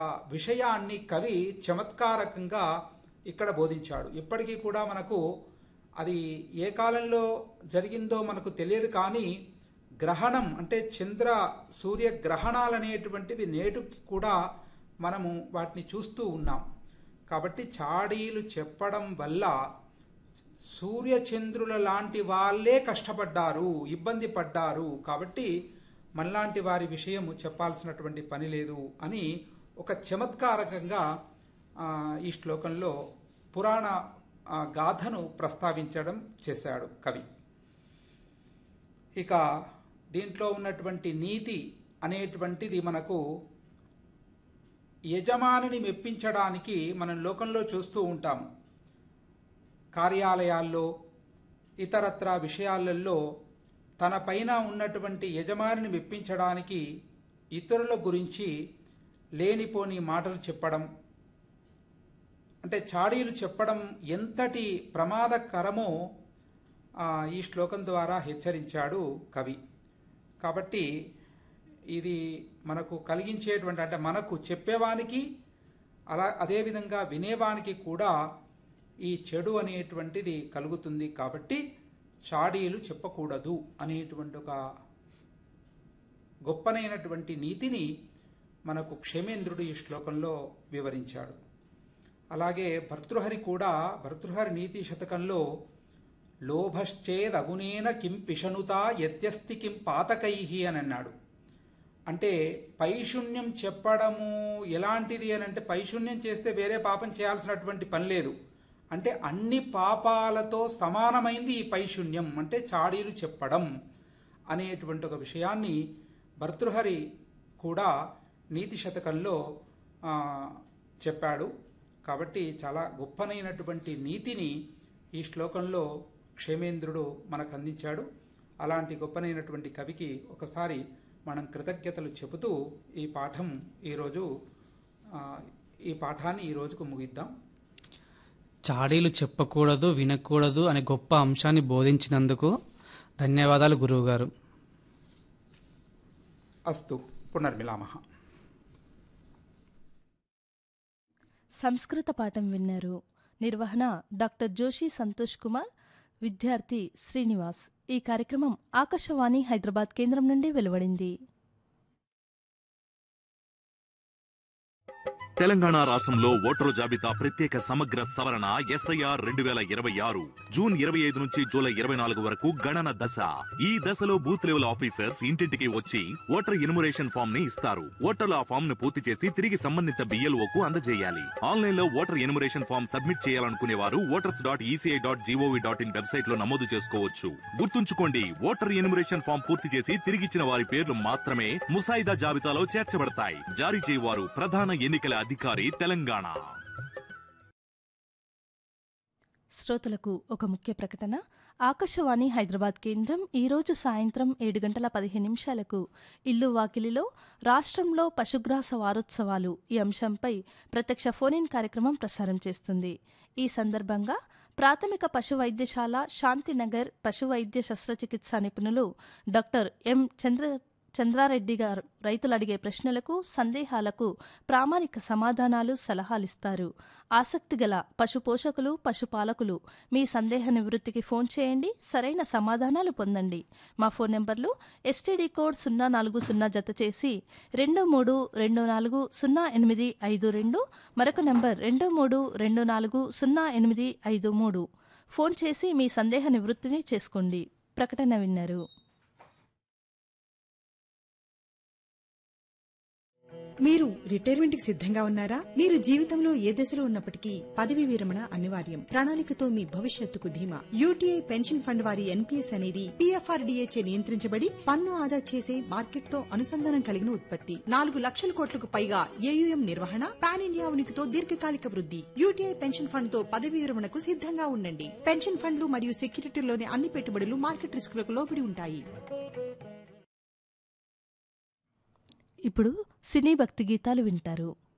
ఆ విషయాన్ని కవి చమత్కారకంగా ఇక్కడ బోధించాడు ఇప్పటికీ కూడా మనకు అది ఏ కాలంలో జరిగిందో మనకు తెలియదు కానీ గ్రహణం అంటే చంద్ర సూర్య గ్రహణాలు అనేటువంటివి నేటికి కూడా మనము వాటిని చూస్తూ ఉన్నాం కాబట్టి చాడీలు చెప్పడం వల్ల సూర్యచంద్రుల లాంటి వాళ్ళే కష్టపడ్డారు ఇబ్బంది పడ్డారు కాబట్టి మనలాంటి వారి విషయము చెప్పాల్సినటువంటి పని లేదు అని ఒక చమత్కారకంగా ఆ, ఈ శ్లోకంలో పురాణ ఆ, గాథను ప్రస్తావించడం చేశాడు కవి ఇక దీంట్లో ఉన్నటువంటి నీతి అనేటువంటిది మనకు యజమానిని మెప్పించడానికి మనం లోకంలో చూస్తూ ఉంటాము కార్యాలయాల్లో ఇతరత్ర విషయాలలో తన పైన ఉన్నటువంటి యజమానిని మెప్పించడానికి ఇతరుల గురించి లేనిపోని మాటలు చెప్పడం అంటే చాడీలు చెప్పడం ఎంతటి ప్రమాదకరమో ఆ, ఈ శ్లోకం ద్వారా హెచ్చరించాడు కవి కాబట్టి ఇది మనకు కలిగించేటువంటి అంటే మనకు చెప్పేవానికి అలా అదేవిధంగా వినేవానికి కూడా ఈ చెడు అనేటువంటిది కలుగుతుంది కాబట్టి చాడీలు చెప్పకూడదు అనేటువంటి ఒక గొప్పనైనటువంటి నీతిని మనకు క్షేమేంద్రుడు ఈ శ్లోకంలో వివరించాడు అలాగే భర్తృహరి కూడా భర్తృహరి నీతి శతకంలో లోభశ్చేదగునేన కిం పిషనుతా యత్యస్తి కిం పాతకైహి అని అన్నాడు అంటే పైశూన్యం చెప్పడము ఎలాంటిది అని అంటే పైశూన్యం చేస్తే వేరే పాపం చేయాల్సినటువంటి పని లేదు అంటే అన్ని పాపాలతో సమానమైంది ఈ పైశూన్యం అంటే చాడీలు చెప్పడం అనేటువంటి ఒక విషయాన్ని భర్తృహరి కూడా నీతి శతకంలో ఆ, చెప్పాడు కాబట్టి చాలా గొప్పనైనటువంటి నీతిని ఈ శ్లోకంలో క్షేమేంద్రుడు మనకు అందించాడు అలాంటి గొప్పనైనటువంటి కవికి ఒకసారి మనం కృతజ్ఞతలు చెబుతూ ఈ పాఠం ఈరోజు ఆ, ఈ పాఠాన్ని ఈ రోజుకు ముగిద్దాం చాడీలు చెప్పకూడదు వినకూడదు అనే గొప్ప అంశాన్ని బోధించినందుకు ధన్యవాదాలు గురువుగారు అస్తు పునర్మిలామః సంస్కృత పాఠం విన్నారు నిర్వహణ డాక్టర్ జోషి సంతోష్ కుమార్ విద్యార్థి శ్రీనివాస్ ఈ కార్యక్రమం ఆకాశవాణి హైదరాబాద్ కేంద్రం నుండి వెలువడింది తెలంగాణ రాష్ట్రంలో ఓటరు జాబితా ప్రత్యేక సమగ్ర సవరణ ఎస్ఐఆర్ రెండు వేల ఇరవై ఆరు జూన్ ఇరవై ఐదు నుంచి జూలై ఇరవై నాలుగు వరకు గణన దశ ఈ దశలో బూత్ లెవెల్ ఆఫీసర్స్ ఇంటింటికి వచ్చి ఓటర్ ఇనుమరేషన్ ఫామ్ ని ఇస్తారు ఓటర్లు ఆ ఫామ్ ను పూర్తి చేసి తిరిగి సంబంధిత బిఎల్ఓ కు అందజేయాలి ఆన్లైన్ లో ఓటర్ ఎనుమరేషన్ ఫామ్ సబ్మిట్ చేయాలనుకునే వారు voters dot ECI dot G O V dot in website లో నమోదు చేసుకోవచ్చు గుర్తుంచుకోండి ఓటర్ ఎనుమరేషన్ ఫామ్ పూర్తి చేసి తిరిగిచ్చిన వారి పేర్లు మాత్రమే ముసాయిదా జాబితాలో చేర్చబడతాయి జారీ చేయవారు ప్రధాన ఎన్నికల అధికారి తెలంగాణ శ్రోతలకు ఒక ముఖ్య ప్రకటన ఆకాశవాణి హైదరాబాద్ కేంద్రం ఈరోజు సాయంత్రం ఏడు గంటల పదిహేను నిమిషాలకు ఇల్లు వాకిలిలో రాష్ట్రంలో పశుగ్రాస వారోత్సవాలు ఈ అంశంపై ప్రత్యక్ష ఫోన్ ఇన్ కార్యక్రమం ప్రసారం చేస్తుంది ఈ సందర్భంగా ప్రాథమిక పశు వైద్యశాల శాంతినగర్ పశు వైద్య శస్త్రచికిత్స నిపుణులు డాక్టర్ ఎం చంద్ర చంద్రారెడ్డి గారు రైతులు అడిగే ప్రశ్నలకు సందేహాలకు ప్రామాణిక సమాధానాలు సలహాలిస్తారు ఆసక్తిగల పశు పోషకులు పశుపాలకులు మీ సందేహ నివృత్తికి ఫోన్ చేయండి సరైన సమాధానాలు పొందండి మా ఫోన్ నెంబర్లు ఎస్టీడీ కోడ్ సున్నా నాలుగు సున్నా జత చేసి రెండు మూడు రెండు నాలుగు సున్నా ఎనిమిది ఐదు రెండు మరొక నెంబర్ రెండు మూడు రెండు నాలుగు సున్నా ఎనిమిది ఐదు మూడు ఫోన్ చేసి మీ సందేహ నివృత్తిని చేసుకోండి ప్రకటన విన్నారు మీరు రిటైర్మెంట్ కి సిద్ధంగా ఉన్నారా మీరు జీవితంలో ఏ దశలో ఉన్నప్పటికీ పదవి విరమణ అనివార్యం ప్రణాళికతో మీ భవిష్యత్తుకు ధీమా యూటీఐ పెన్షన్ ఫండ్ వారి ఎన్పీఎస్ అనేది పీఎఫ్ఆర్డీఏ చే నియంత్రించబడి పన్ను ఆదా చేసే మార్కెట్ తో అనుసంధానం కలిగిన ఉత్పత్తి నాలుగు లక్షల కోట్లకు పైగా ఏయుఎం నిర్వహణ పాన్ ఇండియా ఉనికితో దీర్ఘకాలిక వృద్ధి యూటీఐ పెన్షన్ ఫండ్ తో పదవి విరమణకు సిద్ధంగా ఉండండి పెన్షన్ ఫండ్లు మరియు సెక్యూరిటీలోని అన్ని పెట్టుబడులు మార్కెట్ రిస్కులకు లోబడి ఉంటాయి ఇప్పుడు సినీ భక్తి గీతాలు వింటారు